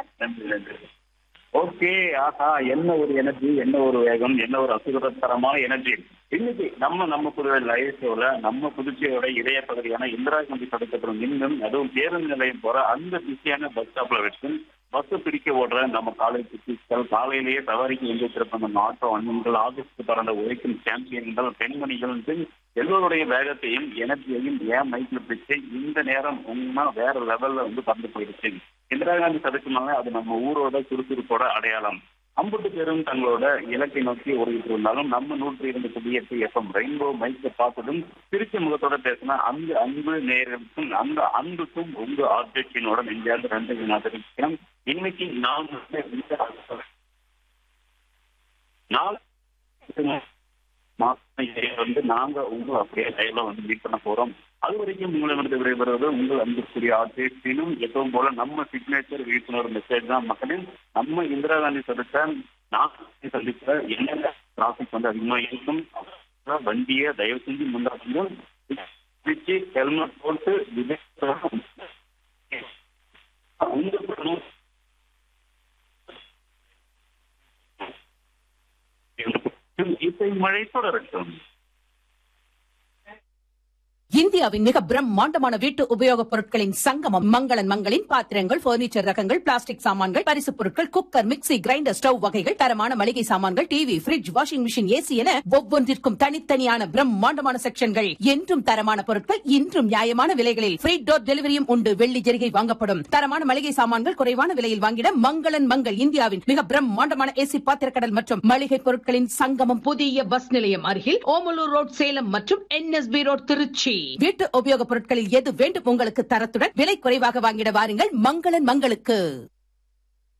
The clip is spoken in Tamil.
சார் நன்றி நன்றி ஓகே ஆஹா என்ன ஒரு எனர்ஜி என்ன ஒரு வேகம் என்ன ஒரு அசுரத்தரமான எனர்ஜி இன்னைக்கு நம்ம நம்ம புதுவை லைவ் ஷோல நம்ம புதுச்சேரியோட இளைய பகுதியான இந்திரா காந்தி சதுக்கப்புறம் இன்னும் அதுவும் பேருந்து நிலையம் போற அந்த பிஸியான பஸ் ஸ்டாப்ல வச்சு பஸ் பிடிக்க ஓடுற நம்ம காலேஜ் குட்டீஸ்கள் காலையிலேயே சவாரிக்கு எந்திருக்கிற நம்ம ஆட்டோ அண்ணன்கள் ஆபீஸ்க்கு பறந்த உழைக்கும் சாம்பியன்கள் பெண்மணிகள் எல்லோருடைய வேகத்தையும் எனர்ஜியையும் ஏன் மைக்கில் பிடிச்சு இந்த நேரம் உண்மை வேற லெவல்ல வந்து பறந்து போயிடுச்சு இந்திரா காந்தி சதுக்குனால அது நம்ம ஊரோட சுறுசுறுப்போட அடையாளம் அம்புட்டு பேரும் தங்களோட இலக்கை நோக்கி ஓடிட்டு இருந்தாலும் நம்ம நூற்றி இரண்டு புள்ளி எட்டு எஃப்எம் ரெயின்போ மைக்கை பார்த்ததும் திருச்சி முகத்தோட பேசின அந்த அன்பு நேர்களுக்கும் அந்த அன்புக்கும் உங்க ஆப்ஜெக்டினோட நெஞ்சார்ந்த நன்றி நான் இன்னைக்கு நான் வந்து இந்த நாலு மாசம் இடையே வந்து நாங்க உங்க அப்படியே லைவ்ல வந்து மீட் பண்ண போறோம் அது வரைக்கும் உங்களிடமிருந்து விடைபெறுவது உங்கள் அன்புக்குரிய ஆர்டிஸ்டினும் எப்பவும் போல நம்ம சிக்னேச்சர் விழிப்புணர்வு மெசேஜ் தான் மக்களின் நம்ம இந்திரா காந்தி சந்தித்த நான் சந்தித்த என்னென்ன டிராபிக் வந்து அதிகமா இருக்கும் வண்டியை தயவு செஞ்சு முன்னாடி பிடிச்சு ஹெல்மெட் போட்டு விஜய் உங்களுக்கு இசை மழை தொடரட்டும் இந்தியாவின் மிக பிரம்மாண்டமான வீட்டு உபயோகப் பொருட்களின் சங்கமம் மங்களன் மங்களின் பாத்திரங்கள் பர்னிச்சர் ரகங்கள் பிளாஸ்டிக் சாமான்கள் பரிசுப் பொருட்கள் குக்கர் மிக்ஸி கிரைண்டர் ஸ்டவ் வகைகள் தரமான மளிகை சாமான்கள் TV fridge washing machine AC என ஒவ்வொன்றிற்கும் தனித்தனியான பிரம்மாண்டமான செக்ஷன்கள் என்றும் தரமான பொருட்கள் இன்றும் நியாயமான விலைகளில் ஃப்ரீ டோர் டெலிவரியும் உண்டு வெள்ளி ஜெரிகை வாங்கப்படும் தரமான மளிகை சாமான்கள் குறைவான விலையில் வாங்கிட மங்களன் மங்கள் இந்தியாவின் மிக பிரம்மாண்டமான ஏசி பாத்திரக்கடல் மற்றும் மளிகை பொருட்களின் சங்கமம் புதிய பஸ் நிலையம் அருகில் ஓமலூர் ரோட் சேலம் மற்றும் என்எஸ்பி ரோட் திருச்சி வீட்டு உபயோகப் பொருட்களில் எது வேண்டும் உங்களுக்கு தரத்துடன் விலை குறைவாக வாங்கிட வாருங்கள் மங்களன் மங்களுக்கு